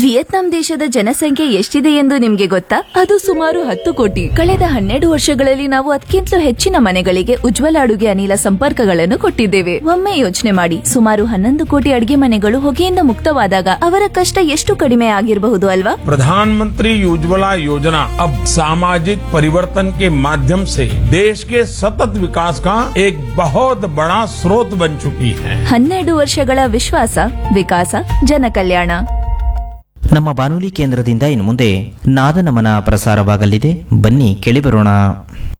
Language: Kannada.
ವಿಯೆಟ್ನಾಂ ದೇಶದ ಜನಸಂಖ್ಯೆ ಎಷ್ಟಿದೆ ಎಂದು ನಿಮ್ಗೆ ಗೊತ್ತಾ ಅದು ಸುಮಾರು ಹತ್ತು ಕೋಟಿ ಕಳೆದ ಹನ್ನೆರಡು ವರ್ಷಗಳಲ್ಲಿ ನಾವು ಅದಕ್ಕಿಂತಲೂ ಹೆಚ್ಚಿನ ಮನೆಗಳಿಗೆ ಉಜ್ವಲ ಅಡುಗೆ ಅನಿಲ ಸಂಪರ್ಕಗಳನ್ನು ಕೊಟ್ಟಿದ್ದೇವೆ ಒಮ್ಮೆ ಯೋಚನೆ ಮಾಡಿ ಸುಮಾರು ಹನ್ನೊಂದು ಕೋಟಿ ಅಡುಗೆ ಮನೆಗಳು ಹೊಗೆಯಿಂದ ಮುಕ್ತವಾದಾಗ ಅವರ ಕಷ್ಟ ಎಷ್ಟು ಕಡಿಮೆ ಆಗಿರಬಹುದು ಅಲ್ವಾ प्रधानमंत्री उज्ज्वला योजना अब सामाजिक परिवर्तन के माध्यम से देश के सतत विकास का एक बहुत बड़ा स्रोत बन चुकी है ಹನ್ನೆರಡು ವರ್ಷಗಳ ವಿಶ್ವಾಸ ವಿಕಾಸ ಜನಕಲ್ಯಾಣ ನಮ್ಮ ಬಾನುಲಿ ಕೇಂದ್ರದಿಂದ ಇನ್ನು ಮುಂದೆ ನಾದನಮನ ಪ್ರಸಾರವಾಗಲಿದೆ ಬನ್ನಿ ಕೇಳಿಬರೋಣ